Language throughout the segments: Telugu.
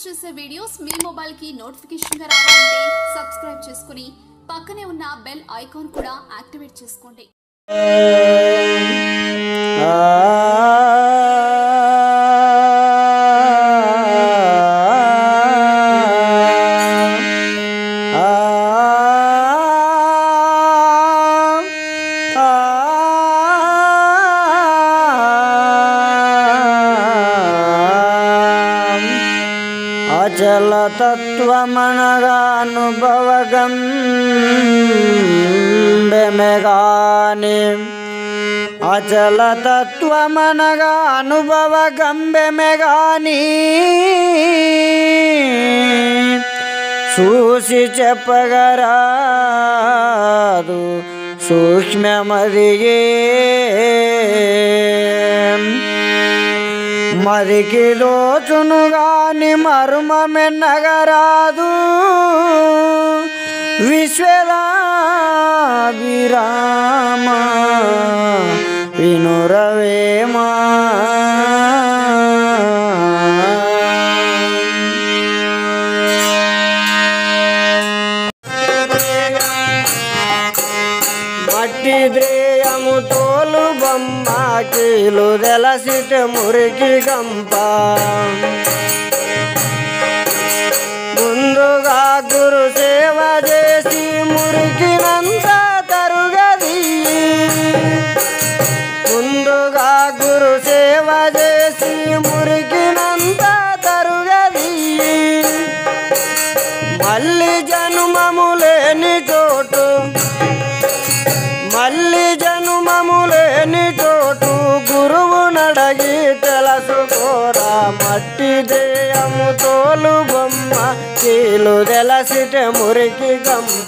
చేసే వీడియోస్ మీ మొబైల్ కి నోటిఫికేషన్ గా రావాలంటే సబ్స్క్రైబ్ చేసుకుని పక్కనే ఉన్న బెల్ ఐకాన్ కూడా యాక్టివేట్ చేసుకోండి అచల తత్వమనగా అనుభవగం బెమెగాని అచల తత్వమనగా అనుభవ గంబెమెగాని చూసి చెప్పగరాదు సూక్ష్మమదిగే మరికి దోచును గాని మర్మమెన్నగరాదు విశ్వదాభిరామ వినురవేమా మట్టి ద్రేయము తోలు బొమ్మ కీలు తెలసిట మురికి గంప ముందుగా గురు సేవ చేసి మురికినంత తరుగది ముందుగా గురు సేవ చేసి మురికినంత తరుగది మళ్ళీ జనుమము లేని చోటు మళ్ళీ జనుమము లేని చోటు గురువు నడగి తెలుసుకోరా మట్టి దేయము తోలు బొమ్మ కీలు తెలసిట మురికి గంప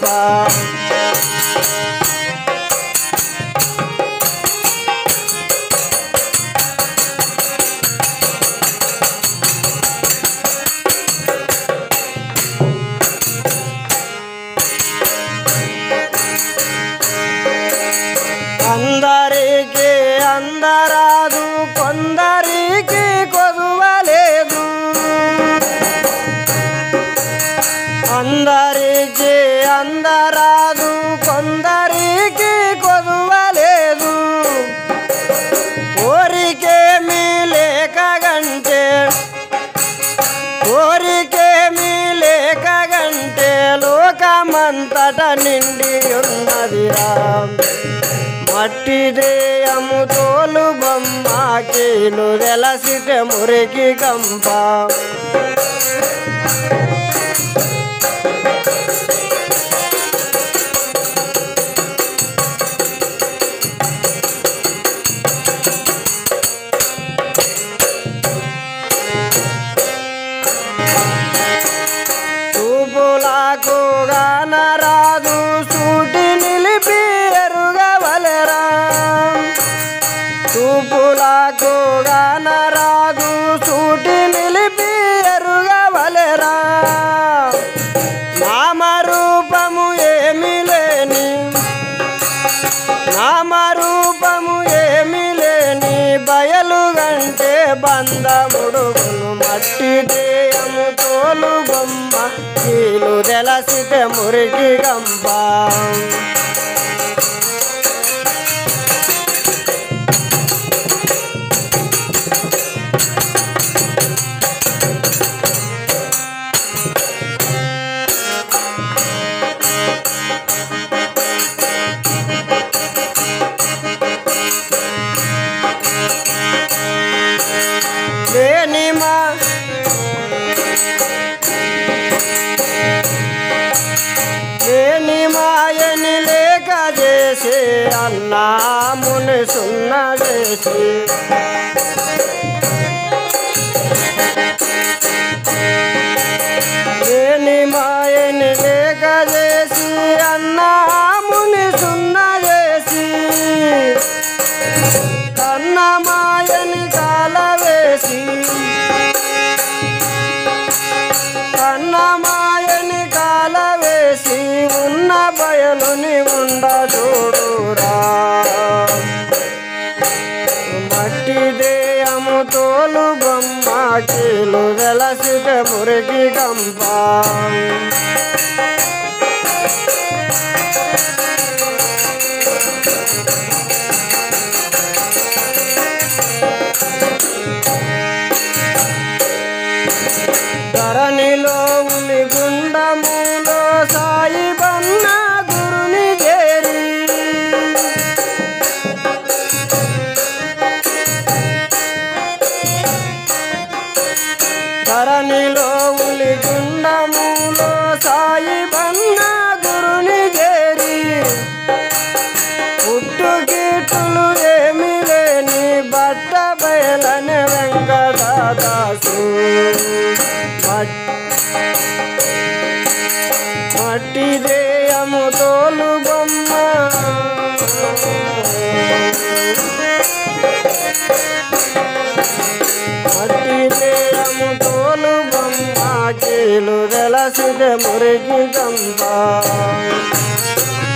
అందరికి అందరాదు కొందరికి కొదువలేదు అందరికి అందరాదు కొందరికి కొదువలేదు కోరికేమీ లేకగంటే కోరికేమీ లేకగంటే లోకమంతట నిండి ఉన్నదిరా మట్టి దేయము తోలు బొమ్మ కీలు తెలసిట మురికి కంప చూపులకు గానరాదు సూటి నిలిపి ఎరుగవలెరా చూపులకు గానరాదు సూటి నిలిపి ఎరుగవలెరా నామరూపము ఏమి లేని నామరూపము ఏమి లేని బయలు గంటే బంధముడుగును మట్టి దేయము తోలు బొమ్మ కీలు తెలసిట మురికి గంప లేనిమా లేని మాయని లేక చేసి అన్నాముని సున్న చేసి లేని మాయని లేక చేసి అన్నాముని సున్న చేసి కన్నమాయని కాలవేసి కన్నమాయని కాలవేసి ఉన్న బయలుని ఉండ చూడురా మట్టి తోలు బొమ్మ కీలు వెలసిత మురికి కంప ధరణిలో ఉలి గుండములో సాయి బన్న గురుని చేరి ధరణిలో ఉలి గుండములో సాయి బన్న గురుని చేరి పుట్టు గీటులు ఏమి లేని బట్ట బయలని వెంకటదాసు మట్- మట్టి దేయము తోలు బొమ్మ మట్టి దేయము తోలు బొమ్మ కీలు వెలసిద మురిగి గంప